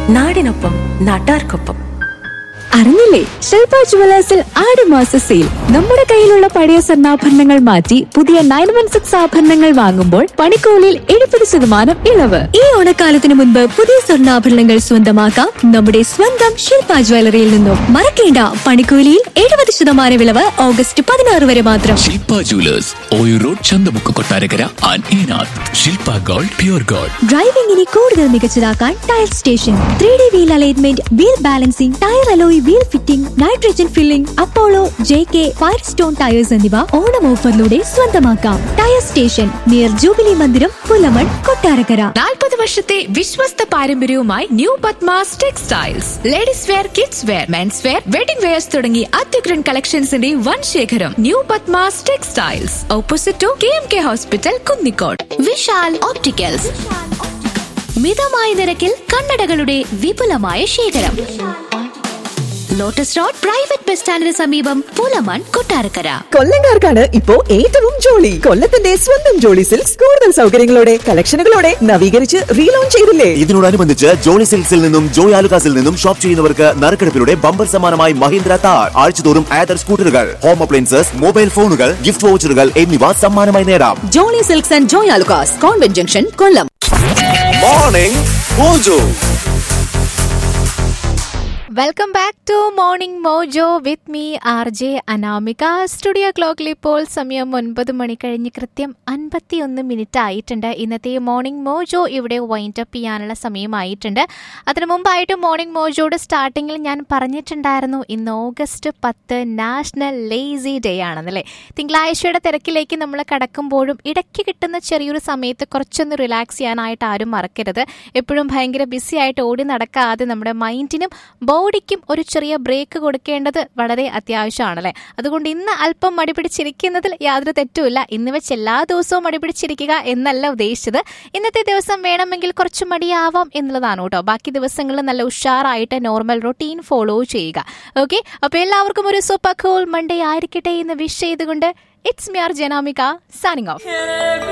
നാടിനൊപ്പം നാട്ടാർക്കൊപ്പം അറിഞ്ഞില്ലേ ശില്പ ജുവലേഴ്സിൽ ആടുമാസ സെയിൽ നമ്മുടെ കയ്യിലുള്ള പഴയ സ്വർണ്ണാഭരണങ്ങൾ മാറ്റി പുതിയ നയൻ വൺ സിക്സ് ആഭരണങ്ങൾ വാങ്ങുമ്പോൾ പണിക്കൂലിയിൽ എഴുപത് ശതമാനം ഇളവ് ഈ ഓണക്കാലത്തിന് മുൻപ് പുതിയ സ്വർണ്ണാഭരണങ്ങൾ സ്വന്തമാക്കാം നമ്മുടെ സ്വന്തം ശില്പ ജ്വല്ലറിയിൽ നിന്നും മറക്കേണ്ട പണിക്കൂലിയിൽ എഴുപത് ശതമാനം ഇളവ് ഓഗസ്റ്റ് പതിനാറ് വരെ മാത്രം Shilpa jewellers Oyoor road Chanthamukku Kottarakkara and ഈനാഥ് ശില്പ ഗോൾഡ് പ്യൂർ ഗോൾഡ് ഡ്രൈവിംഗിനെ കൂടുതൽ മികച്ചതാക്കാൻ tyre station three D wheel alignment wheel balancing tyre alloy wheel fitting nitrogen filling Apollo J K Firestone tyres എന്നിവ ഓണം ഓഫറിലൂടെ സ്വന്തമാക്കാം ടയർ സ്റ്റേഷൻ നിയർ ജൂബിലി മന്ദിരം പുലമൺ കൊട്ടാരക്കര നാൽപ്പത് വർഷത്തെ വിശ്വസ്ത പാരമ്പര്യവുമായി new Padmas textiles ladies wear kids wear men's wear wedding wears തുടങ്ങി അത്യുഗ്രൻ കളക്ഷൻസിന്റെ വൻ ശേഖരം new Padmas textiles opposite to K M K hospital Kunnicode Vishal opticals മിതമായ നിരക്കിൽ കണ്ണടകളുടെ വിപുലമായ ശേഖരം ലോട്ടസ് റോഡ് പ്രൈവറ്റ് ബസ് സ്റ്റാൻഡിന് സമീപം പുലമൺ കൊട്ടാരക്കര കൊല്ലങ്കാർക്കാണ് ഇപ്പോ ഏറ്റവും ജോളി കൊല്ലത്തിന്റെ സ്വന്തം ജോളി സിൽക്സ് കൂടുതൽ സൗകര്യങ്ങളോടെ കളക്ഷനുകളോടെ നവീകരിച്ച് റീലോഞ്ച് ചെയ്തില്ലേ ഇതിനോടനുബന്ധിച്ച് ജോളി സിൽക്സിൽ നിന്നും ജോയ് ആലുകാസിൽ നിന്നും ഷോപ്പ് ചെയ്യുന്നവർക്ക് നറുക്കെടുപ്പിലൂടെ ബമ്പർ സമ്മാനമായി മഹീന്ദ്ര താർ ആഴ്ചതോറും ആദർ സ്കൂട്ടറുകൾ ഹോം അപ്ലയൻസസ് മൊബൈൽ ഫോണുകൾ ഗിഫ്റ്റ് വൗച്ചറുകൾ എന്നിവ സമ്മാനമായി നേടാം Jolly silks and Joy Alukkas convent junction Kollam morning mojo welcome back to morning mojo with me R J Anamika studio ക്ലോക്കിൽ ഇപ്പോൾ സമയം ഒൻപത് മണി കഴിഞ്ഞ് കൃത്യം അൻപത്തിയൊന്ന് മിനിറ്റ് ആയിട്ടുണ്ട് ഇന്നത്തെ മോർണിംഗ് മോജോ ഇവിടെ വൈൻഡ് അപ്പ് ചെയ്യാനുള്ള സമയമായിട്ടുണ്ട് അതിനു മുമ്പായിട്ട് മോർണിംഗ് മോജോയുടെ സ്റ്റാർട്ടിങ്ങിൽ ഞാൻ പറഞ്ഞിട്ടുണ്ടായിരുന്നു ഇന്ന് ഓഗസ്റ്റ് പത്ത് നാഷണൽ ലേസി ഡേ ആണെന്നല്ലേ തിങ്കളാഴ്ചയുടെ തിരക്കിലേക്ക് നമ്മൾ കടക്കുമ്പോഴും ഇടയ്ക്ക് കിട്ടുന്ന ചെറിയൊരു സമയത്ത് കുറച്ചൊന്ന് റിലാക്സ് ചെയ്യാനായിട്ട് ആരും മറക്കരുത് എപ്പോഴും ഭയങ്കര ബിസി ആയിട്ട് ഓടി നടക്കാതെ നമ്മുടെ മൈൻഡിനും ബോഡിക്കും ഒരു ചെറിയ ബ്രേക്ക് കൊടുക്കേണ്ടത് വളരെ അത്യാവശ്യമാണല്ലേ അതുകൊണ്ട് ഇന്ന് അല്പം മടി പിടിച്ചിരിക്കുന്നതിൽ യാതൊരു തെറ്റുമില്ല ഇന്ന് വെച്ച് എല്ലാ ദിവസവും മടി പിടിച്ചിരിക്കുക എന്നല്ല ഉദ്ദേശിച്ചത് ഇന്നത്തെ ദിവസം വേണമെങ്കിൽ കുറച്ച് മടിയാവാം എന്നുള്ളതാണ് കേട്ടോ ബാക്കി ദിവസങ്ങളിൽ നല്ല ഉഷാറായിട്ട് നോർമൽ റൊട്ടീൻ ഫോളോ ചെയ്യുക ഓക്കെ അപ്പോൾ എല്ലാവർക്കും ഒരു സൂപ്പർ കൂൾ മൺഡേ ആയിരിക്കട്ടെ എന്ന് വിഷ് ചെയ്തുകൊണ്ട് ഇറ്റ്സ് മിയാർ ജനാമിക സൈനിങ് ഓഫ്